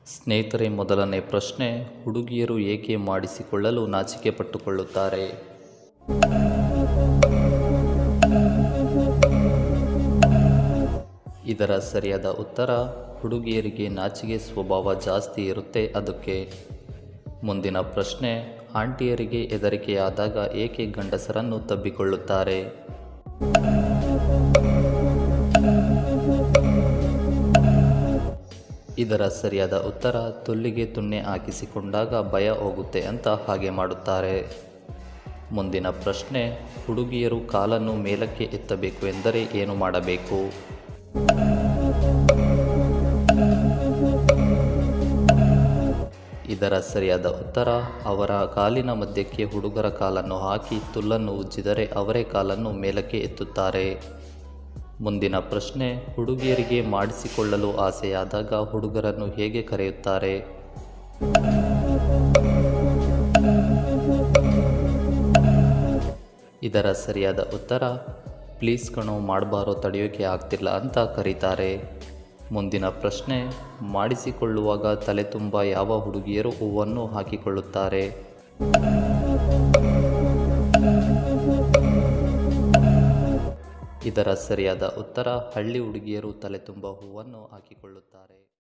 ಸ್ನೇಹಿತರೆ ಮೊದಲನೇ ಪ್ರಶ್ನೆ ಹುಡುಗಿಯರು ಏಕೆ ಮಾಡಿಸಿಕೊಳ್ಳಲು ನಾಚಿಕೆ ಪಟ್ಟುಕೊಳ್ಳುತ್ತಾರೆ ಇದರ ಸರಿಯಾದ ಉತ್ತರ ಹುಡುಗಿಯರಿಗೆ ನಾಚಿಕೆ ಸ್ವಭಾವ ಜಾಸ್ತಿ ಇರುತ್ತೆ ಅದಕ್ಕೆ ಮುಂದಿನ ಪ್ರಶ್ನೆ ಆಂಟಿಯರಿಗೆ ಹೆದರಿಕೆಯಾದಾಗ ಏಕೆ ಗಂಡಸರನ್ನು ತಬ್ಬಿಕೊಳ್ಳುತ್ತಾರೆ ಇದರ ಸರಿಯಾದ ಉತ್ತರ ತುಲ್ಲಿಗೆ ತುಣ್ಣೆ ಹಾಕಿಸಿಕೊಂಡಾಗ ಭಯ ಹೋಗುತ್ತೆ ಅಂತ ಹಾಗೆ ಮಾಡುತ್ತಾರೆ ಮುಂದಿನ ಪ್ರಶ್ನೆ ಹುಡುಗಿಯರು ಕಾಲನ್ನು ಮೇಲಕ್ಕೆ ಎತ್ತಬೇಕು ಎಂದರೆ ಏನು ಮಾಡಬೇಕು ಇದರ ಸರಿಯಾದ ಉತ್ತರ ಅವರ ಕಾಲಿನ ಮಧ್ಯಕ್ಕೆ ಹುಡುಗರ ಕಾಲನ್ನು ಹಾಕಿ ತುಲ್ಲನ್ನು ಉಜ್ಜಿದರೆ ಅವರೇ ಕಾಲನ್ನು ಮೇಲಕ್ಕೆ ಎತ್ತುತ್ತಾರೆ ಮುಂದಿನ ಪ್ರಶ್ನೆ ಹುಡುಗಿಯರಿಗೆ ಮಾಡಿಸಿಕೊಳ್ಳಲು ಆಸೆಯಾದಾಗ ಹುಡುಗರನ್ನು ಹೇಗೆ ಕರೆಯುತ್ತಾರೆ ಇದರ ಸರಿಯಾದ ಉತ್ತರ ಪ್ಲೀಸ್ ಕಣೋ ಮಾಡಬಾರೋ ತಡೆಯೋಕೆ ಆಗ್ತಿಲ್ಲ ಅಂತ ಕರೀತಾರೆ ಮುಂದಿನ ಪ್ರಶ್ನೆ ಮಾಡಿಸಿಕೊಳ್ಳುವಾಗ ತಲೆ ತುಂಬ ಯಾವ ಹುಡುಗಿಯರು ಹೂವನ್ನು ಹಾಕಿಕೊಳ್ಳುತ್ತಾರೆ ಇದರ ಸರಿಯಾದ ಉತ್ತರ ಹಳ್ಳಿ ಹುಡುಗಿಯರು ತಲೆ ತುಂಬ ಹೂವನ್ನು ಹಾಕಿಕೊಳ್ಳುತ್ತಾರೆ